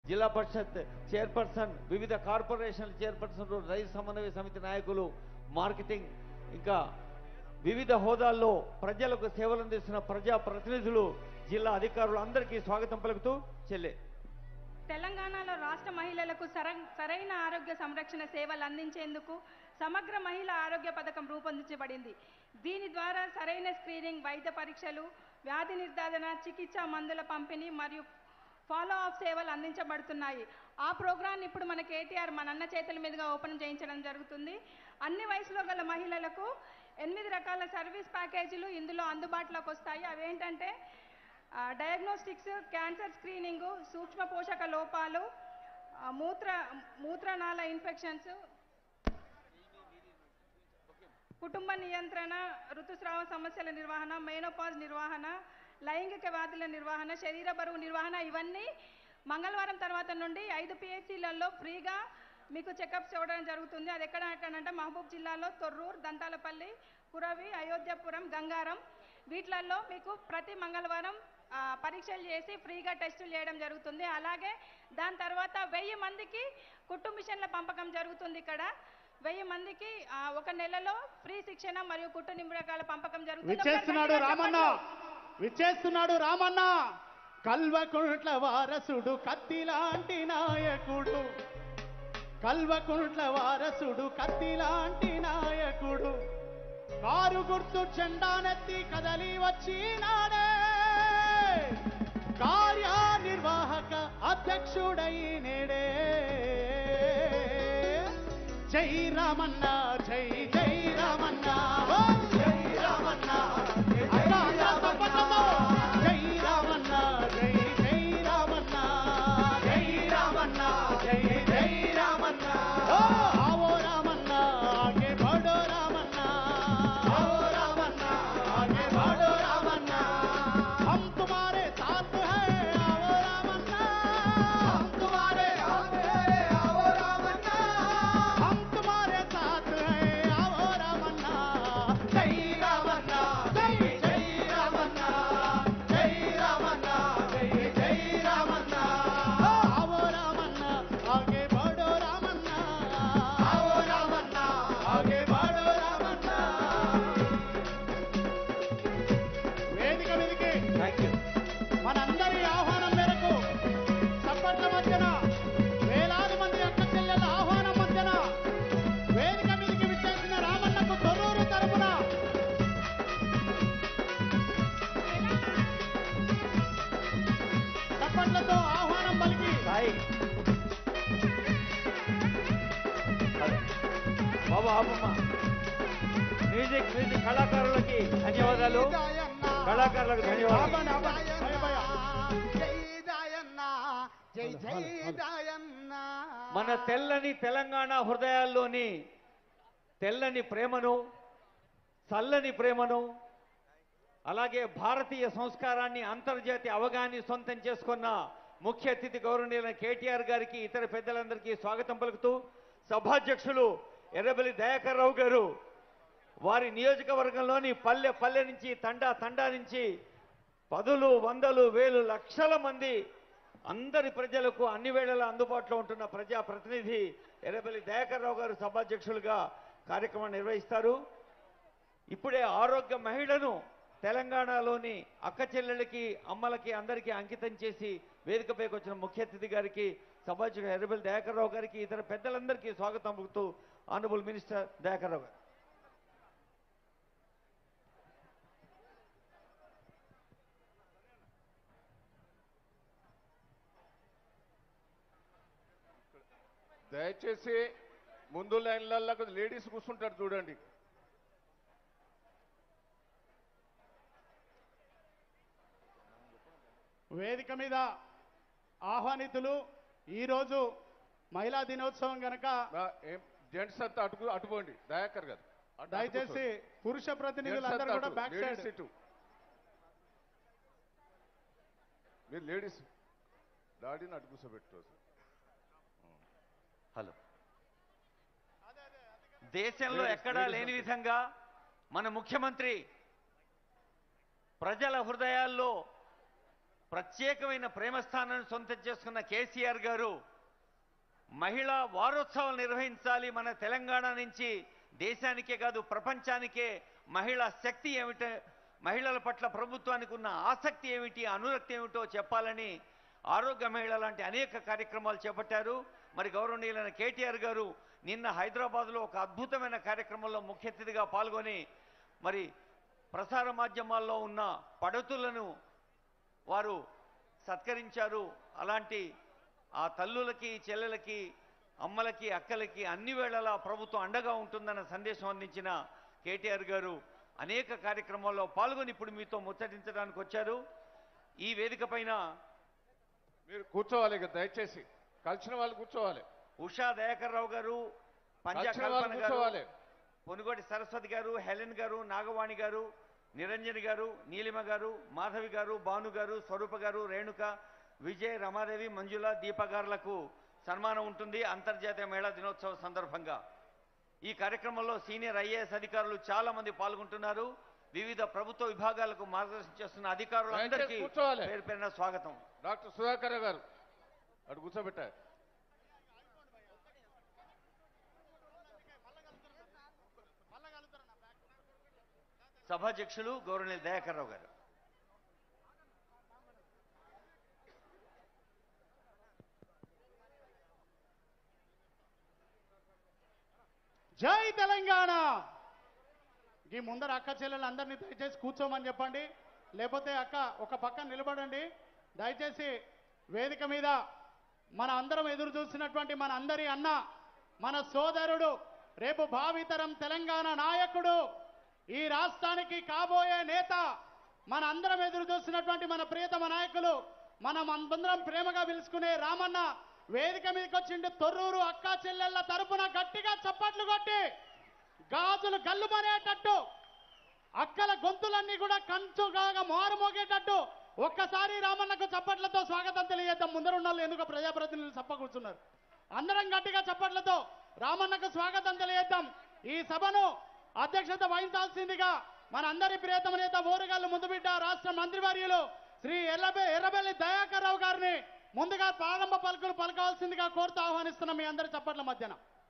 జిల్లా పరిషత్ చైర్పర్సన్ వివిధ కార్పొరేషన్ల చైర్పర్సన్లు రైతు సమన్వయ సమితి నాయకులు మార్కెటింగ్ ఇంకా వివిధ హోదాల్లో ప్రజలకు సేవలు అందిస్తున్న ప్రజా ప్రతినిధులు జిల్లా అధికారులు అందరికీ స్వాగతం పలుకుతూ చెల్లె తెలంగాణలో రాష్ట్ర మహిళలకు సర- సరైన ఆరోగ్య సంరక్షణ సేవలు అందించేందుకు సమగ్ర మహిళా ఆరోగ్య పథకం రూపొందించబడింది దీని ద్వారా సరైన స్క్రీనింగ్ వైద్య పరీక్షలు వ్యాధి నిర్ధారణ చికిత్స మందుల పంపిణీ మరియు ఫాలో అప్ సేవలు అందించబడుతున్నాయి ఆ ప్రోగ్రాన్ని ఇప్పుడు మన కేటీఆర్ మన అన్న చేతుల మీదుగా ఓపెన్ చేయించడం జరుగుతుంది అన్ని వయసులో గల మహిళలకు ఎనిమిది రకాల సర్వీస్ ప్యాకేజీలు ఇందులో అందుబాటులోకి వస్తాయి అవేంటంటే ఆ, డయాగ్నోస్టిక్స్ క్యాన్సర్ స్క్రీనింగు సూక్ష్మ పోషక లోపాలు ఆ, మూత్ర మూత్రనాళ ఇన్ఫెక్షన్స్ కుటుంబ నియంత్రణ ఋతుస్రావ సమస్యల నిర్వహణ మెయినోపాజ్ నిర్వహణ లైంగిక వ్యాధుల నిర్వహణ శరీర బరువు నిర్వహణ ఇవన్నీ మంగళవారం తర్వాత నుండి ఐదు పిహెచ్సిలలో ఫ్రీగా మీకు చెకప్స్ ఇవ్వడం జరుగుతుంది అది ఎక్కడ ఎక్కడంటే మహబూబ్ జిల్లాలో తొర్రూరు దంతాలపల్లి కురవి అయోధ్యపురం గంగారం వీటిలలో మీకు ప్రతి మంగళవారం ఆ, పరీక్షలు చేసి ఫ్రీగా టెస్టులు చేయడం జరుగుతుంది అలాగే దాని తర్వాత వెయ్యి మందికి కుట్టు మిషన్ల పంపకం జరుగుతుంది ఇక్కడ వెయ్యి మందికి ఆ, ఒక నెలలో ఫ్రీ శిక్షణ మరియు కుట్టు నిమ్మకాల పంపకం జరుగుతుంది విచ్చేస్తున్నాడు ఒకసారి రామన్న చెప్పండి. విచ్చేస్తున్నాడు రామన్న కల్వకుంట్ల వారసుడు కత్తి లాంటి నాయకుడు కల్వకుంట్ల వారసుడు కత్తి లాంటి నాయకుడు కారు గుర్తు చెండానెత్తి కదలి వచ్చినాడే కార్యనిర్వాహక అధ్యక్షుడై నేడే జై రామన్న జై జై రామన్న ఓ జై రామన్న అక్క, అక్క, తప్పకుండా. జై రామన్న జై జై రామన్న జై రామన్న జై జై రామన్న ఓ ఆవో రామన్న ఆగే బడో రామన్న ఆవో రామన్న ఆగే బడో రామన్న हम तुम्हारे साथ हैं आओ रामन्ना हम तुम्हारे साथ हैं आओ रामन्ना हम तुम्हारे साथ हैं आओ रामन्ना जय रामन्ना जय जय रामन्ना जय रामन्ना जय जय रामन्ना आओ रामन्ना आगे बढ़ो रामन्ना आओ रामन्ना आगे बढ़ो रामन्ना వేదిక మీదకి థ్యాంక్ యూ మనందరి ఆహ్వానం మేరకు చప్పట్ల మధ్యన వేలాది మంది అక్క చెల్లెల ఆహ్వానం మధ్యన వేదిక మీదకి విచ్చేసిన రామన్నకు తొర్రూరు తరపున చప్పట్లతో ఆహ్వానం పలికి సాయి హలో. బాబు ఆపమ్మ మ్యూజిక్ మ్యూజిక్ కళాకారులకి ధన్యవాదాలు కళాకారులకు ధన్యవాదాలు ఆపండి, ఆపండి. భయ, భయ. జై జై దాయన్న మన తెల్లని తెలంగాణ హృదయాల్లోని తెల్లని ప్రేమను చల్లని ప్రేమను అలాగే భారతీయ సంస్కారాన్ని అంతర్జాతీయ అవగాహన సొంతం చేసుకున్న ముఖ్య అతిథి గౌరవనీయులైన కేటీఆర్ గారికి ఇతర పెద్దలందరికీ స్వాగతం పలుకుతూ సభాధ్యక్షులు ఎర్రబెల్లి దయాకర్ రావు గారు వారి నియోజకవర్గంలోని పల్లె పల్లె నుంచి తండా తండా నుంచి పదులు వందలు వేలు లక్షల మంది అందరి ప్రజలకు అన్ని వేళలా అందుబాటులో ఉంటున్న ప్రజా ప్రతినిధి ఎర్రబెల్లి దయాకర్ రావు గారు సభాధ్యక్షులుగా కార్యక్రమం నిర్వహిస్తారు ఇప్పుడే ఆరోగ్య మహిళను తెలంగాణలోని అక్క చెల్లెళ్ళకి అమ్మలకి అందరికీ అంకితం చేసి వేదికపైకి వచ్చిన ముఖ్య అతిథి గారికి సభాధ్యక్షుడు ఎర్రబెల్లి దయాకర్ రావు గారికి ఇతర పెద్దలందరికీ స్వాగతం పలుకుతూ ఆనరబుల్ మినిస్టర్ దయాకర్ రావు గారు దయచేసి ముందు లైన్లలో లేడీస్ కూర్చుంటారు చూడండి వేదిక మీద ఆహ్వానితులు ఈరోజు మహిళా దినోత్సవం గనక ఆ, ఏం జెంట్స్ అంతా అటు అటుపోండి దయాకర్ గారు అటు- అటు దయచేసి కూర్చోండి. పురుష Gents ప్రతినిధులందరూ అంతా కూడా అటు, బ్యాక్ ladies సైడ్ ఇటు. మీరు లేడీస్ డాడీని అటు కూర్చోబెట్టు హలో దేశంలో ఎక్కడా లేని విధంగా మన ముఖ్యమంత్రి ప్రజల హృదయాల్లో ప్రత్యేకమైన ప్రేమస్థానాన్ని సొంతం చేసుకున్న కేసీఆర్ గారు మహిళా వారోత్సవాలు నిర్వహించాలి మన తెలంగాణ నుంచి దేశానికే కాదు ప్రపంచానికే మహిళా శక్తి ఏమిటో మహిళల పట్ల ప్రభుత్వానికి ఉన్న ఆసక్తి ఏమిటి అనురక్తి ఏమిటో చెప్పాలని ఆరోగ్య మహిళ లాంటి అనేక కార్యక్రమాలు చేపట్టారు మరి గౌరవనీయులైన కేటీఆర్ గారు నిన్న హైదరాబాద్లో ఒక అద్భుతమైన కార్యక్రమంలో ముఖ్య అతిథిగా పాల్గొని మరి ప్రసార మాధ్యమాల్లో ఉన్న పడతులను వారు సత్కరించారు అలాంటి ఆ తల్లులకి చెల్లెలకి అమ్మలకి అక్కలకి అన్ని వేళలా ప్రభుత్వం అండగా ఉంటుందన్న సందేశం అందించిన కేటీఆర్ గారు అనేక కార్యక్రమాల్లో పాల్గొని ఇప్పుడు మీతో ముచ్చటించడానికి వచ్చారు ఈ వేదిక పైన మీరు కూర్చోవాలి ఇక దయచేసి కలిసిన వాళ్ళు కూర్చోవాలి ఉషా దయాకర్ రావు గారు పంజా కలిసిన వాళ్ళు కల్పన గారు కూర్చోవాలి పొనుగోటి సరస్వతి గారు హెలెన్ గారు నాగవాణి గారు నిరంజన్ గారు నీలిమ గారు మాధవి గారు భాను గారు స్వరూప గారు రేణుక విజయ్ రమాదేవి మంజుల దీప గారులకు సన్మానం ఉంటుంది అంతర్జాతీయ మహిళా దినోత్సవ సందర్భంగా ఈ కార్యక్రమంలో సీనియర్ ఐఏఎస్ అధికారులు చాలా మంది పాల్గొంటున్నారు వివిధ ప్రభుత్వ విభాగాలకు మార్గదర్శనం చేస్తున్న అధికారులందరికీ దయచేసి కూర్చోవాలి. పేరు పేరున స్వాగతం డాక్టర్ సుధాకర్ గారు అటు కూర్చోబెట్టారు సభాధ్యక్షులు గౌరవనీయులు దయాకర్ రావు గారు జై తెలంగాణ ఈ ముందర అక్క చెల్లెలు అందరినీ దయచేసి కూర్చోమని చెప్పండి లేకపోతే అక్క ఒక పక్కన నిలబడండి దయచేసి వేదిక మీద మన అందరం ఎదురు చూసినటువంటి మన అందరి అన్న మన సోదరుడు రేపు భావితరం తెలంగాణ నాయకుడు ఈ రాష్ట్రానికి కాబోయే నేత మన అందరం ఎదురు చూసినటువంటి మన ప్రియతమ నాయకులు మనం అందరం ప్రేమగా పిలుచుకునే రామన్న వేదిక మీదకి వచ్చిండు తొర్రూరు అక్క చెల్లెళ్ళ తరపున గట్టిగా చప్పట్లు కొట్టి గాజులు గల్లుమనేటట్టు అక్కల గొంతులన్నీ కూడా కంచుగా మారుమోగేటట్టు ఒక్కసారి రామన్నకు చప్పట్లతో స్వాగతం తెలియజేద్దాం ముందరున్న వాళ్ళు ఎందుకు ప్రజాప్రతినిధులు చప్ప కూర్చున్నారు అందరం గట్టిగా చప్పట్లతో రామన్నకు స్వాగతం తెలియజేద్దాం ఈ సభను అధ్యక్షత వహించాల్సిందిగా మన అందరి ప్రియతమ నేత ఓరుగల్లు ముందుబిడ్డ రాష్ట్ర మంత్రివర్యులు శ్రీ ఎర్రబె ఎర్రబెల్లి దయాకర్ రావు గారిని ముందుగా ప్రారంభ పలుకులు పలకాల్సిందిగా కోరుతూ ఆహ్వానిస్తున్నాం మీ అందరి చప్పట్ల మధ్యన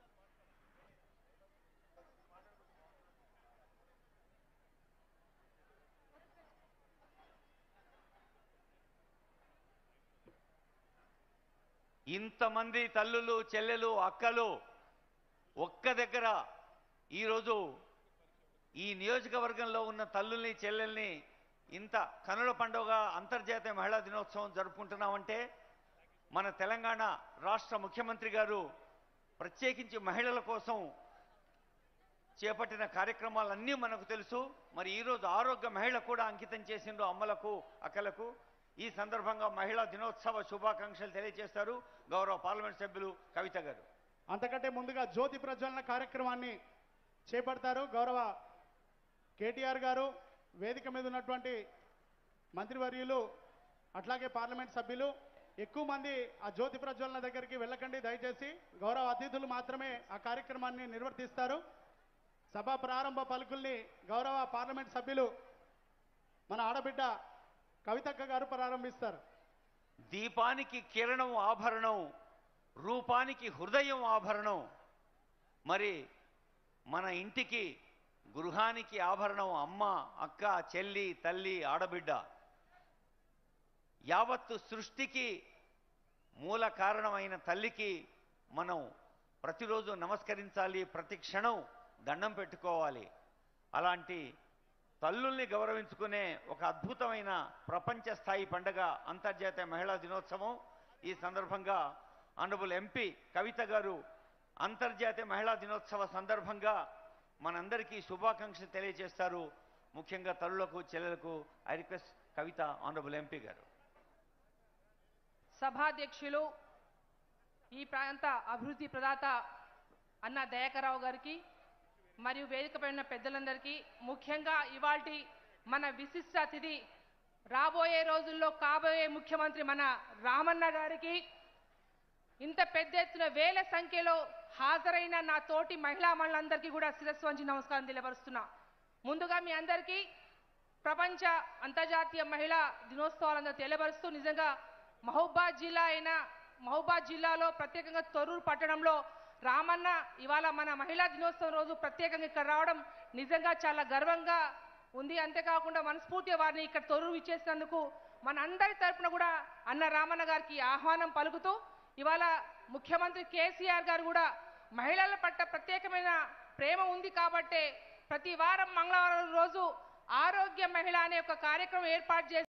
ఇంతమంది తల్లులు చెల్లెలు అక్కలు ఒక్క దగ్గర ఈరోజు ఈ నియోజకవర్గంలో ఉన్న తల్లుల్ని చెల్లెల్ని ఇంత కనుల పండుగ అంతర్జాతీయ మహిళా దినోత్సవం జరుపుకుంటున్నామంటే మన తెలంగాణ రాష్ట్ర ముఖ్యమంత్రి గారు ప్రత్యేకించి మహిళల కోసం చేపట్టిన కార్యక్రమాలన్నీ మనకు తెలుసు మరి ఈరోజు ఆరోగ్య మహిళ కూడా అంకితం చేసిండ్రు అమ్మలకు అక్కలకు ఈ సందర్భంగా మహిళా దినోత్సవ శుభాకాంక్షలు తెలియజేస్తారు గౌరవ పార్లమెంట్ సభ్యులు కవిత గారు అంతకంటే ముందుగా జ్యోతి ప్రజ్వలన కార్యక్రమాన్ని చేపడతారు గౌరవ కేటీఆర్ గారు వేదిక మీద ఉన్నటువంటి మంత్రివర్యులు అట్లాగే పార్లమెంట్ సభ్యులు ఎక్కువ మంది ఆ జ్యోతి ప్రజ్వలన దగ్గరికి వెళ్ళకండి దయచేసి గౌరవ అతిథులు మాత్రమే ఆ కార్యక్రమాన్ని నిర్వర్తిస్తారు సభ ప్రారంభ పలుకుల్ని గౌరవ పార్లమెంట్ సభ్యులు మన ఆడబిడ్డ కవితక్క గారు ప్రారంభిస్తారు దీపానికి కిరణం ఆభరణం రూపానికి హృదయం ఆభరణం మరి మన ఇంటికి గృహానికి ఆభరణం అమ్మ అక్క చెల్లి తల్లి ఆడబిడ్డ యావత్తు సృష్టికి మూల కారణమైన తల్లికి మనం ప్రతిరోజు నమస్కరించాలి ప్రతి క్షణం దండం పెట్టుకోవాలి అలాంటి తల్లుల్ని గౌరవించుకునే ఒక అద్భుతమైన ప్రపంచ స్థాయి పండుగ అంతర్జాతీయ మహిళా దినోత్సవం ఈ సందర్భంగా ఆనరబుల్ ఎంపీ కవిత గారు అంతర్జాతీయ మహిళా దినోత్సవ సందర్భంగా మనందరికీ శుభాకాంక్షలు తెలియజేస్తారు ముఖ్యంగా తల్లులకు చెల్లెలకు I request Kavitha honourable MP గారు సభాధ్యక్షులు ఈ ప్రాంత అభివృద్ధి ప్రదాత అన్న దయాకరావు గారికి మరియు వేదికపై ఉన్న పెద్దలందరికీ ముఖ్యంగా ఇవాల్టి మన విశిష్ట అతిథి రాబోయే రోజుల్లో కాబోయే ముఖ్యమంత్రి మన రామన్న గారికి ఇంత పెద్ద ఎత్తున వేల సంఖ్యలో హాజరైన నా తోటి మహిళా మనులందరికీ కూడా శిరస్సు వంచి నమస్కారం తెలియపరుస్తున్నా ముందుగా మీ అందరికీ ప్రపంచ అంతర్జాతీయ మహిళా దినోత్సవాలంతా తెలియపరుస్తూ నిజంగా మహబూబాద్ జిల్లా అయిన మహబూబాద్ జిల్లాలో ప్రత్యేకంగా తొర్రూరు పట్టణంలో రామన్న ఇవాళ మన మహిళా దినోత్సవం రోజు ప్రత్యేకంగా ఇక్కడ రావడం నిజంగా చాలా గర్వంగా ఉంది అంతేకాకుండా మనస్ఫూర్తిగా వారిని ఇక్కడ తొర్రూరు ఇచ్చేసినందుకు మన అందరి తరపున కూడా అన్న రామన్న గారికి ఆహ్వానం పలుకుతూ ఇవాళ ముఖ్యమంత్రి కేసీఆర్ గారు కూడా మహిళల పట్ల ప్రత్యేకమైన ప్రేమ ఉంది కాబట్టే ప్రతి వారం మంగళవారం రోజు ఆరోగ్య మహిళ అనే ఒక కార్యక్రమం ఏర్పాటు చేసి